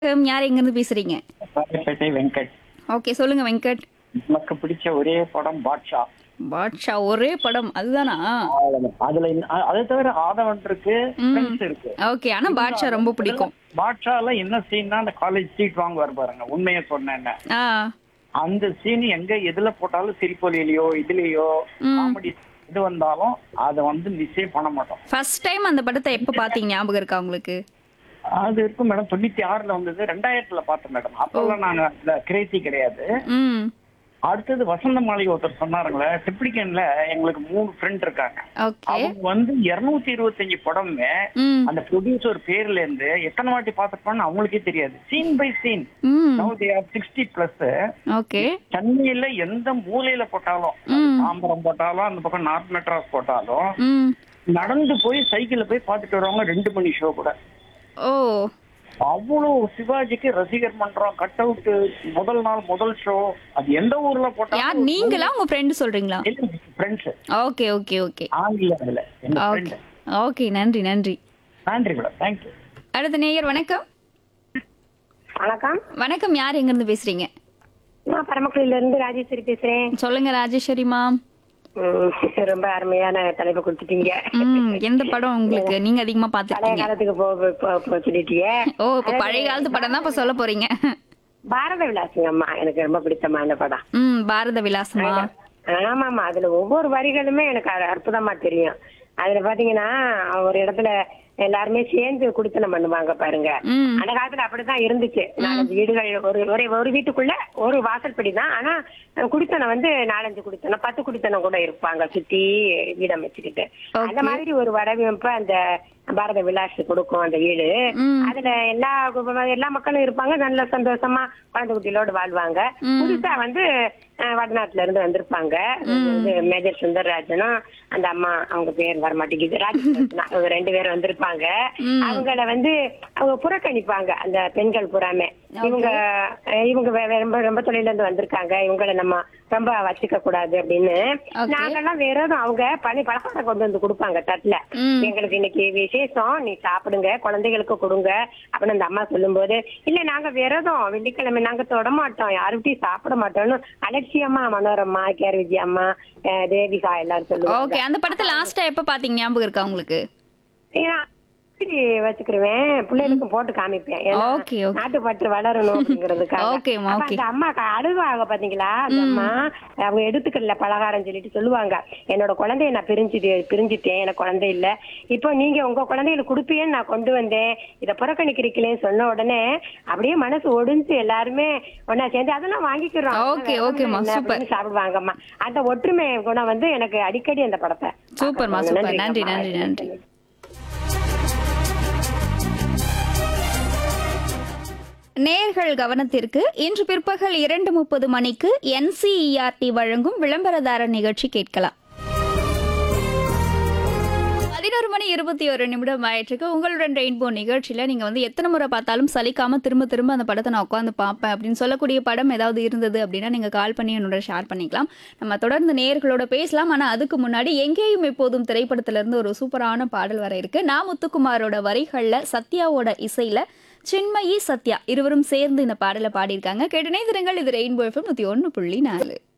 வணக்கம். யார் எங்கேருந்து பேசுறீங்க ராயப்பேட்டை வெங்கட் ஓகே சொல்லுங்க வெங்கட் எனக்கு பிடிச்ச ஒரே படம் பாட்ஷா பாட்ஷா ஒரே படம் அதுதானா அதுல இன்ன- அ- அதை தவிர ஆதவன் இருக்கு ஃப்ரெண்ட்ஸ் இருக்கு ஓகே ஆனா பாட்ஷா ரொம்ப பிடிக்கும் பாட்ஷால என்ன சீன்னா அந்த காலேஜ் சீட் வாங்குவார் பாருங்க உண்மையை சொன்னேன்னு ஆ அந்த சீன் எங்க எதுல போட்டாலும் சிரிப்பொலியிலயோ இதுலயோ காமெடி இது வந்தாலும் அதை வந்து மிஸ்ஸே பண்ண மாட்டோம் ஃபர்ஸ்ட் டைம் அந்த படத்தை எப்போ பார்த்தீங்க ஞாபகம் இருக்கா உங்களுக்கு அது இருக்கும் மேடம் தொண்ணூத்தி ஆறுல வந்தது ரெண்டாயிரத்துல பார்த்தேன் மேடம் அப்பெல்லாம் நாங்க இந்த கிரேசி கிடையாது ம் அடுத்தது வசந்த மாளிகை ஒருத்தர் சொன்னாருங்களே டிப்ளிகன்ல எங்களுக்கு மூணு ஃப்ரெண்ட் இருக்காங்க ஓகே அவங்க வந்து இருநூத்தி இருபத்தஞ்சு படமே ம் அந்த ப்ரொடியூசர் பேர்ல இருந்து எத்தனை வாட்டி பார்த்திருப்பான்னு அவங்களுக்கே தெரியாது scene by scene hmm now they are sixty plus okay சென்னையில எந்த மூலையில போட்டாலும் ம். தாம்பரம் போட்டாலும் அந்த பக்கம் நார்த் மெட்ராஸ் போட்டாலும் ம் நடந்து போய் சைக்கிள்ல போய் பார்த்துட்டு வருவாங்க ரெண்டு மணி ஷோ கூட ஓ அவ்வளவு சிவாஜிக்கு ரசிகர் மன்றம் கட் அவுட் முதல் நாள் முதல் ஷோ அது எந்த ஊர்ல யார் போட்டாலும் நீங்களா உங்க ஃப்ரெண்டு சொல்றீங்களா ஃப்ரெண்ட்ஸ் ஓகே ஓகே ஓகே ஆங்கில அதுல எங்க ஓகே ஃப்ரெண்ட் ஓகே நன்றி நன்றி நன்றி மேடம் தேங்க்யூ அடுத்த நேயர் வணக்கம் வணக்கம் வணக்கம் யார் எங்கேருந்து பேசுறீங்க நான் பரமக்குடியில இருந்து ராஜேஸ்வரி பேசுறேன் சொல்லுங்க ராஜேஸ்வரி மேம் உம், ரொம்ப அருமையான தலைப்பு கொடுத்துட்டீங்க ம் எந்த படம் உங்களுக்கு நீங்க அதிகமா பழைய பாத்துருக்கீங்க காலத்துக்கு போ போ- போ- போ சொல்லிட்டீங்க ஓ இப்ப பழைய காலத்து படம் தான் இப்ப சொல்ல போறீங்க பாரத விலாசுங்க அம்மா எனக்கு ரொம்ப பிடித்தமான படம் ம் பாரத விலாசமா ஆமா ஆமா அதுல ஒவ்வொரு வரிகளுமே எனக்கு அது அற்புதமா தெரியும் அதுல பாத்தீங்கன்னா ஒரு இடத்துல எல்லாருமே சேர்ந்து குடித்தனம் பண்ணுவாங்க பாருங்க ம் அந்த காலத்துல அப்படிதான் இருந்துச்சு நாலஞ்சு வீடுகள் ஒரு ஒரே ஒரு வீட்டுக்குள்ள ஒரு வாசல்படி தான் ஆனா குடித்தனம் வந்து நாலஞ்சு குடித்தனம் பத்து குடித்தனம் கூட இருப்பாங்க சுத்தி வீடு அமைச்சுக்கிட்டு அந்த Okay. மாதிரி ஒரு வடவமைப்பு அந்த பாரத விலாஸ் கொடுக்கும் அந்த வீடு ம். அதுல எல்லா குடும்ப- எல்லா மக்களும் இருப்பாங்க நல்ல சந்தோஷமா குழந்தை குட்டிகளோடு வாழ்வாங்க புதுசா வந்து அஹ், வடநாட்டுல இருந்து வந்திருப்பாங்க வந்து மேஜர் சுந்தரராஜனும் அந்த அம்மா அவங்க பேர் வர மாட்டேங்குது ராஜரத்னா அவங்க ரெண்டு பேரும் வந்திருப்பாங்க அவங்கள வந்து அவங்க புறக்கணிப்பாங்க அந்த பெண்கள் புறாமே இவங்க அஹ், இவங்க வே- வே- ரொம்ப ரொம்ப தொழில இருந்து வந்திருக்காங்க இவங்களை நம்ம ரொம்ப வச்சுக்க கூடாது அப்படின்னு Okay. நாங்கெல்லாம் வேற எதுவும் அவங்க பணி பலகாரம் கொண்டு வந்து கொடுப்பாங்க தட்டுல ம். எங்களுக்கு இன்னைக்கு விசேஷம் நீ சாப்பிடுங்க குழந்தைகளுக்கு கொடுங்க அப்படின்னு அந்த அம்மா சொல்லும்போது இல்ல நாங்க விரதம் வெள்ளிக்கிழமை நாங்க தொட மாட்டோம் யாருகிட்டயும் சாப்பிட மாட்டோம்னு அலட்சியமா மனோரமா கேர் விஜய் அம்மா அஹ் தேவிகா எல்லாரும் சொல்லுவாங்க ஓகே அந்த படத்தை லாஸ்டா எப்ப பாத்தீங்க ஞாபகம் இருக்கா உங்களுக்கு ஏன்னா, இப்படி வச்சுக்கிருவேன் பிள்ளைகளுக்கும் போட்டு காமிப்பேன் ஏன்னா, Okay, okay. நாட்டுப்பற்று வளரணும் அப்படிங்கிறதுக்காக Okay, மா, அப்ப okay. அந்த அம்மா க- அழுவாங்க பாத்தீங்களா அந்த அம்மா அவங்க எடுத்துக்கல பலகாரம் சொல்லிட்டு சொல்லுவாங்க என்னோட குழந்தைய நான் பிரிஞ்சுட்டு பிரிஞ்சுட்டேன் எனக்கு குழந்தை இல்ல இப்போ நீங்க உங்க குழந்தைகளுக்கு கொடுப்பீங்கன்னு நான் கொண்டு வந்தேன் இத புறக்கணிக்கிறீங்களேன்னு சொன்ன உடனே அப்படியே மனசு ஒடிஞ்சு எல்லாருமே ஒன்னா சேர்ந்து அதெல்லாம் வாங்கிக்கிறோம் Okay, அதெல்லாம் okay, மா, என்ன super. அப்படின்னு சாப்பிடுவாங்கம்மா அந்த ஒற்றுமை குணம் வந்து எனக்கு அடிக்கடி அந்த படத்தை சூப்பர்மா பார்க்கணும். சூப்பர் நன்றி நன்றிங்கம்மா. நன்றி நன்றி நேர்கள் கவனத்திற்கு இன்று பிற்பகல் இரண்டு முப்பது மணிக்கு என்சிஇஆர்டி வழங்கும் விளம்பரதார நிகழ்ச்சி கேட்கலாம் பதினோரு மணி இருபத்தி ஒரு நிமிடம் ஆயிட்டுருக்கு உங்களுடன் ரெயின்போ நிகழ்ச்சியில் நீங்கள் வந்து எத்தனை முறை பார்த்தாலும் சலிக்காம திரும்ப திரும்ப அந்த படத்தை நான் உட்காந்து பார்ப்பேன் அப்படின்னு சொல்லக்கூடிய படம் ஏதாவது இருந்தது அப்படின்னா நீங்கள் கால் பண்ணி என்னோட ஷேர் பண்ணிக்கலாம் நம்ம தொடர்ந்து நேயர்களோட பேசலாம் ஆனால் அதுக்கு முன்னாடி எங்கேயும் எப்போதும் திரைப்படத்திலிருந்து ஒரு சூப்பரான பாடல் வர இருக்கு நான் முத்துக்குமாரோட வரிகளில் சத்யாவோட இசையில் சின்மயி சத்யா இருவரும் சேர்ந்து இந்த பாடலை பாடியிருக்காங்க கேட்டனே திருங்கள் இது ரெயின்போ எஃப்எம் நூற்றி ஒன்று புள்ளி நாலு